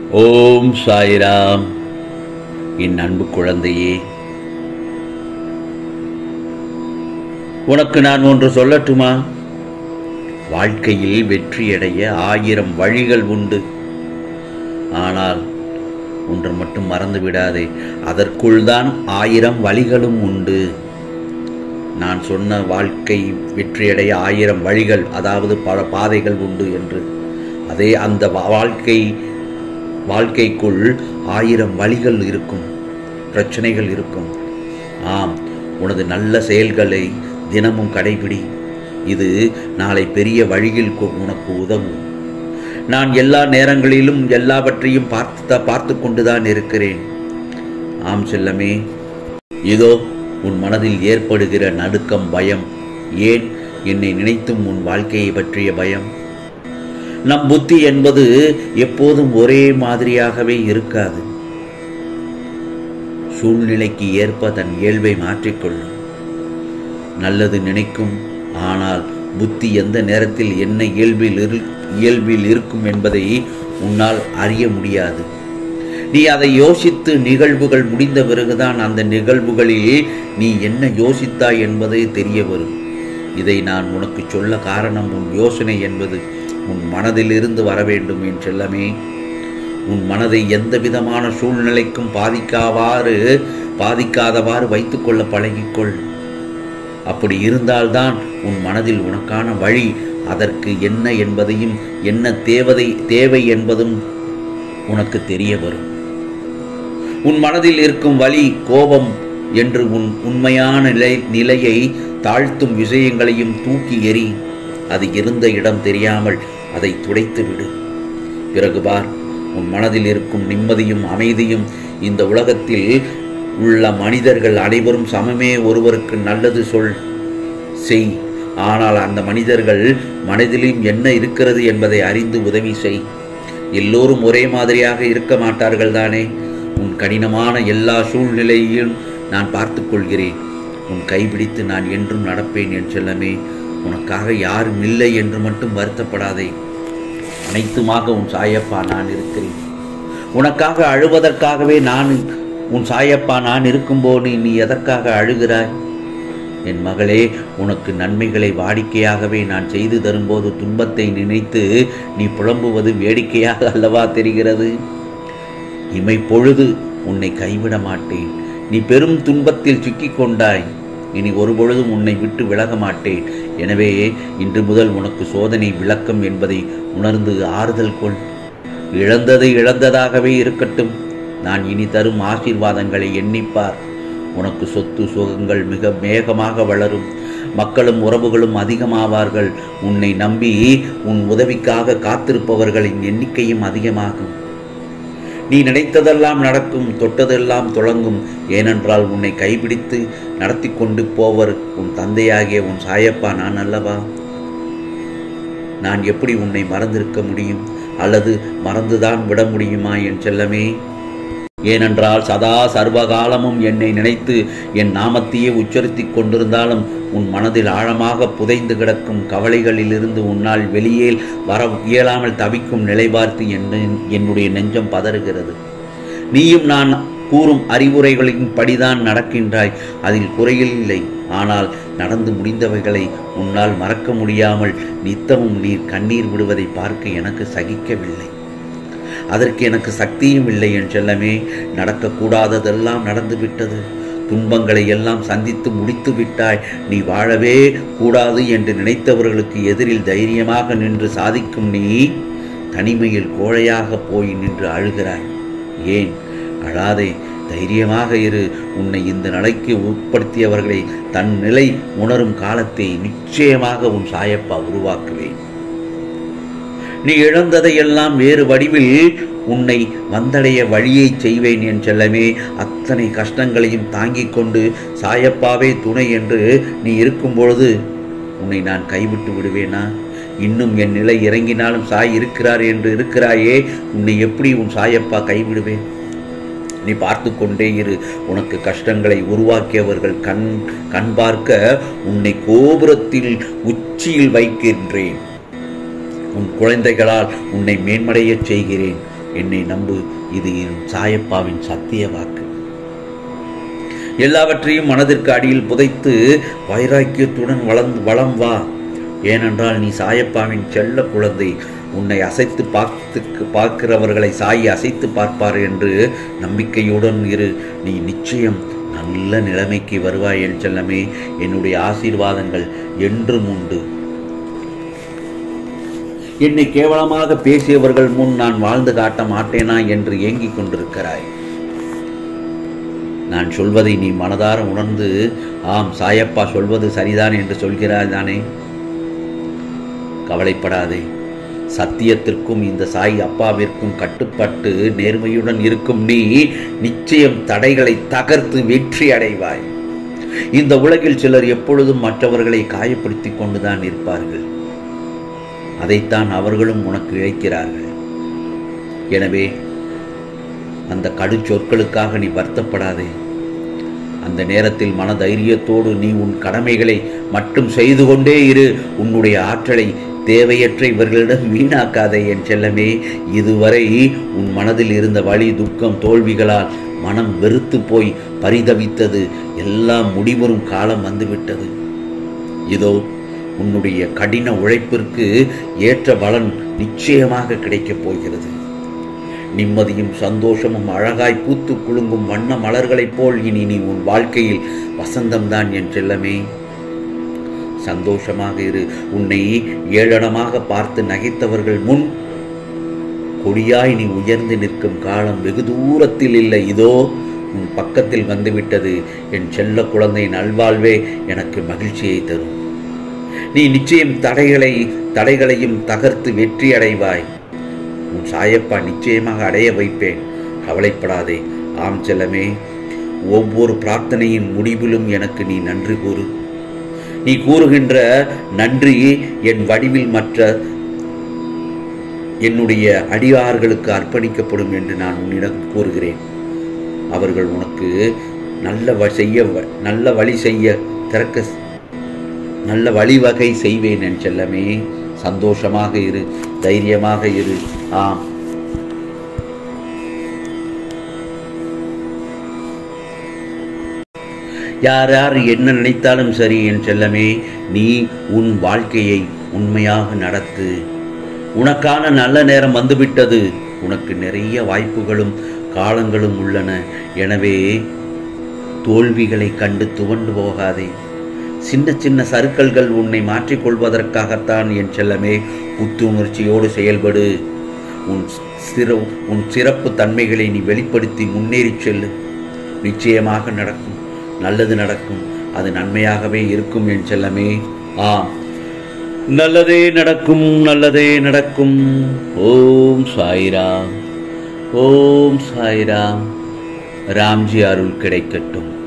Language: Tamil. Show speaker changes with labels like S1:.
S1: ஓம் சாய்ராம் என் அன்பு குழந்தையே உனக்கு நான் ஒன்று சொல்லட்டுமா வாழ்க்கையில் வெற்றியடைய ஆயிரம் வழிகள் உண்டு ஆனால் ஒன்று மட்டும் மறந்து விடாதே அதற்குள் தான் ஆயிரம் வழிகளும் உண்டு நான் சொன்ன வாழ்க்கை வெற்றியடைய ஆயிரம் வழிகள் அதாவது பல பாதைகள் உண்டு என்று அதே அந்த வா- வாழ்க்கை வாழ்க்கைக்குள் ஆயிரம் வழிகள் இருக்கும் பிரச்சனைகள் இருக்கும் ஆம் உனது நல்ல செயல்களை தினமும் கடைபிடி இது நாளை பெரிய வழியில் கொ- உனக்கு உதவும் நான் எல்லா நேரங்களிலும் எல்லாவற்றையும் பார்த்து பார்த்து கொண்டுதான் இருக்கிறேன் ஆம் செல்லமே இதோ உன் மனதில் ஏற்படுகிற நடுக்கம் பயம் ஏன் என்னை நினைத்தும் உன் வாழ்க்கையை பற்றிய பயம் நம் புத்தி என்பது எப்போதும் ஒரே மாதிரியாகவே இருக்காது சூழ்நிலைக்கு ஏற்ப தன் இயல்பை மாற்றிக்கொள்ளும் நல்லது நினைக்கும் ஆனால் புத்தி எந்த நேரத்தில் என்ன இயல்பில் இரு இயல்பில் இருக்கும் என்பதை உன்னால் அறிய முடியாது நீ அதை யோசித்து நிகழ்வுகள் முடிந்த பிறகுதான் அந்த நிகழ்வுகளில் நீ என்ன யோசித்தாய் என்பது தெரிய வரும் இதை நான் உனக்கு சொல்ல காரணம் உன் யோசனை என்பது உன் மனதிலிருந்து வர வேண்டும் என் செல்லமே உன் மனதை எந்த விதமான சூழ்நிலைக்கும் பாதிக்காவாறு பாதிக்காதவாறு வைத்துக்கொள்ள பழகிக்கொள் அப்படி இருந்தால்தான் உன் மனதில் உனக்கான வழி அதற்கு என்ன என்பதையும் என்ன தேவதை தேவை என்பதும் உனக்கு தெரிய வரும் உன் மனதில் இருக்கும் வலி கோபம் என்று உன் உண்மையான நிலை நிலையை தாழ்த்தும் விஷயங்களையும் தூக்கி எறி அது இருந்த இடம் தெரியாமல் அதை துடைத்து விடு பிறகு பார் உன் மனதில் இருக்கும் நிம்மதியும் அமைதியும் இந்த உலகத்தில் உள்ள மனிதர்கள் அனைவரும் சமமே ஒருவருக்கு நல்லது சொல் செய் ஆனால் அந்த மனிதர்கள் மனதிலும் என்ன இருக்கிறது என்பதை அறிந்து உதவி செய் எல்லோரும் ஒரே மாதிரியாக இருக்க மாட்டார்கள் தானே உன் கடினமான எல்லா சூழ்நிலையையும் நான் பார்த்துக் கொள்கிறேன் உன் கைபிடித்து நான் என்றும் நடப்பேன் என் செல்லமே உனக்காக யாரும் இல்லை என்று மட்டும் வருத்தப்படாதே அனைத்துமாக உன் சாயப்பா நான் இருக்கிறேன் உனக்காக அழுவதற்காகவே நான் உன் சாயப்பா நான் இருக்கும்போது நீ எதற்காக அழுகிறாய் என் மகளே உனக்கு நன்மைகளை வாடிக்கையாகவே நான் செய்து தரும்போது துன்பத்தை நினைத்து நீ புலம்புவது வேடிக்கையாக அல்லவா தெரிகிறது இமை பொழுது உன்னை கைவிட மாட்டேன் நீ பெரும் துன்பத்தில் சிக்கிக் கொண்டாய் இனி ஒரு பொழுதும் உன்னை விட்டு விலக மாட்டேன் எனவே இன்று முதல் உனக்கு சோதனை விளக்கம் என்பதை உணர்ந்து ஆறுதல் கொள் இழந்தது இழந்ததாகவே இருக்கட்டும் நான் இனி தரும் ஆசீர்வாதங்களை எண்ணிப்பார் உனக்கு சொத்து சுகங்கள் மிக வேகமாக வளரும் மக்களும் உறவுகளும் அதிகமாவார்கள் உன்னை நம்பி உன் உதவிக்காக காத்திருப்பவர்களின் எண்ணிக்கையும் அதிகமாகும் நீ நினைத்ததெல்லாம் நடக்கும் தொட்டதெல்லாம் தொடங்கும் ஏனென்றால் உன்னை கைபிடித்து நடத்தி கொண்டு போவர் உன் தந்தையாகிய உன் சாயப்பா நான் அல்லவா நான் எப்படி உன்னை மறந்திருக்க முடியும் அல்லது மறந்துதான் விட முடியுமா என் செல்லமே ஏனென்றால் சதா சர்வகாலமும் என்னை நினைத்து என் நாமத்தையே உச்சரித்துக் கொண்டிருந்தாலும் உன் மனதில் ஆழமாக புதைந்து கிடக்கும் கவலைகளிலிருந்து உன்னால் வெளியே வர இயலாமல் தவிக்கும் நிலை பார்த்து என் என்னுடைய நெஞ்சம் பதறுகிறது நீயும் நான் கூறும் அறிவுரைகளின் படிதான் நடக்கின்றாய் அதில் குறையில்லை ஆனால் நடந்து முடிந்தவைகளை உன்னால் மறக்க முடியாமல் நித்தமும் நீர் கண்ணீர் விடுவதை பார்க்க எனக்கு சகிக்கவில்லை அதற்கு எனக்கு சக்தியும் இல்லை என் செல்லமே நடக்கக்கூடாததெல்லாம் நடந்துவிட்டது துன்பங்களை எல்லாம் சந்தித்து முடித்து விட்டாய் நீ வாழவே கூடாது என்று நினைத்தவர்களுக்கு எதிரில் தைரியமாக நின்று சாதிக்கும் நீ தனிமையில் கோழையாக போய் நின்று அழுகிறாய் ஏன் அழாதே தைரியமாக இரு உன்னை இந்த நிலைக்கு உட்படுத்தியவர்களை தன் நிலை உணரும் காலத்தை நிச்சயமாக உன் சாயப்பா உருவாக்குவேன் நீ இழந்ததையெல்லாம் வேறு வடிவில் உன்னை வந்தடைய வழியை செய்வேன் என் செல்லமே அத்தனை கஷ்டங்களையும் தாங்கிக் கொண்டு சாயப்பாவே துணை என்று நீ இருக்கும் பொழுது உன்னை நான் கைவிட்டு விடுவேனா இன்னும் என் நிலை இறங்கினாலும் சாய் இருக்கிறார் என்று இருக்கிறாயே உன்னை எப்படி உன் சாயப்பா கைவிடுவேன் நீ பார்த்து கொண்டே இரு உனக்கு கஷ்டங்களை உருவாக்கியவர்கள் கண் கண் பார்க்க உன்னை கோபுரத்தில் உச்சியில் வைக்கின்றேன் உன் குழந்தைகளால் உன்னை மேன்மடையச் செய்கிறேன் என்னை நம்பு இது என் சாயப்பாவின் சத்திய வாக்கு எல்லாவற்றையும் மனதிற்கு அடியில் புதைத்து வைராக்கியத்துடன் வளர்ந்து வளம் வா ஏனென்றால் நீ சாயப்பாவின் செல்ல குழந்தை உன்னை அசைத்து பார்த்து பார்க்கிறவர்களை சாயி அசைத்து பார்ப்பார் என்று நம்பிக்கையுடன் இரு நீ நிச்சயம் நல்ல நிலைமைக்கு வருவாய் என் செல்லமே என்னுடைய ஆசீர்வாதங்கள் என்றும் உண்டு என்னை கேவலமாக பேசியவர்கள் முன் நான் வாழ்ந்து காட்ட மாட்டேனா என்று ஏங்கிக் கொண்டிருக்கிறாய் நான் சொல்வதை நீ மனதார உணர்ந்து ஆம் சாயப்பா சொல்வது சரிதான் என்று சொல்கிறாய் தானே கவலைப்படாதே சத்தியத்திற்கும் இந்த சாய் அப்பாவிற்கும் கட்டுப்பட்டு நேர்மையுடன் இருக்கும் நீ நிச்சயம் தடைகளை தகர்த்து வெற்றி அடைவாய் இந்த உலகில் சிலர் எப்பொழுதும் மற்றவர்களை காயப்படுத்திக் கொண்டுதான் இருப்பார்கள் அதைத்தான் அவர்களும் உனக்கு இழைக்கிறார்கள் எனவே அந்த கடு சொற்களுக்காக நீ வருத்தப்படாதே அந்த நேரத்தில் மன தைரியத்தோடு நீ உன் கடமைகளை மட்டும் செய்து கொண்டே இரு உன்னுடைய ஆற்றலை தேவையற்ற இவர்களிடம் வீணாக்காதே என் செல்லமே இதுவரை உன் மனதில் இருந்த வலி துக்கம் தோல்விகளால் மனம் வெறுத்து போய் பரிதவித்தது எல்லாம் முடிவரும் காலம் வந்துவிட்டது இதோ உன்னுடைய கடின உழைப்பிற்கு ஏற்ற பலன் நிச்சயமாக கிடைக்கப் போகிறது நிம்மதியும் சந்தோஷமும் அழகாய் பூத்து குலுங்கும் வண்ண மலர்களைப் போல் இனி நீ உன் வாழ்க்கையில் வசந்தம்தான் என் செல்லமே சந்தோஷமாக இரு உன்னை ஏளனமாக பார்த்து நகைத்தவர்கள் முன் கொடியாய் நீ உயர்ந்து நிற்கும் காலம் வெகு தூரத்தில் இல்லை இதோ உன் பக்கத்தில் வந்துவிட்டது என் செல்ல குழந்தை நல்வாழ்வே எனக்கு மகிழ்ச்சியை தரும் நீ நிச்சயம் தடைகளை தடைகளையும் தகர்த்து வெற்றி அடைவாய் உன் சாயப்பா நிச்சயமாக அடைய வைப்பேன் கவலைப்படாதே ஆம் செல்லமே ஒவ்வொரு பிரார்த்தனையின் முடிவிலும் எனக்கு நீ நன்றி கூறு நீ கூறுகின்ற நன்றி என் வடிவில் மற்ற என்னுடைய அடியார்களுக்கு அர்ப்பணிக்கப்படும் என்று நான் உன்னிடம் கூறுகிறேன் அவர்கள் உனக்கு நல்ல வ செய்ய வ- நல்ல வழி செய்ய திறக்க நல்ல வழிவகை செய்வேன் என் செல்லமே சந்தோஷமாக இரு தைரியமாக இரு ஆம் யார் யார் என்ன நினைத்தாலும் சரி என் செல்லமே நீ உன் வாழ்க்கையை உண்மையாக நடத்து உனக்கான நல்ல நேரம் வந்துவிட்டது உனக்கு நிறைய வாய்ப்புகளும் காலங்களும் உள்ளன எனவே தோல்விகளை கண்டு துவண்டு போகாதே சின்ன சின்ன சறுக்கல்கள் உன்னை மாற்றிக்கொள்வதற்காகத்தான் என் செல்லமே புத்துணர்ச்சியோடு செயல்படு உன் சிற உன் சிறப்பு தன்மைகளை நீ வெளிப்படுத்தி முன்னேறிச் செல்லு நிச்சயமாக நடக்கும் நல்லது நடக்கும் அது நன்மையாகவே இருக்கும் என் செல்லமே ஆம் நல்லதே நடக்கும் நல்லதே நடக்கும் ஓம் சாய்ராம் ஓம் சாய்ராம் ராம்ஜி அருள் கிடைக்கட்டும்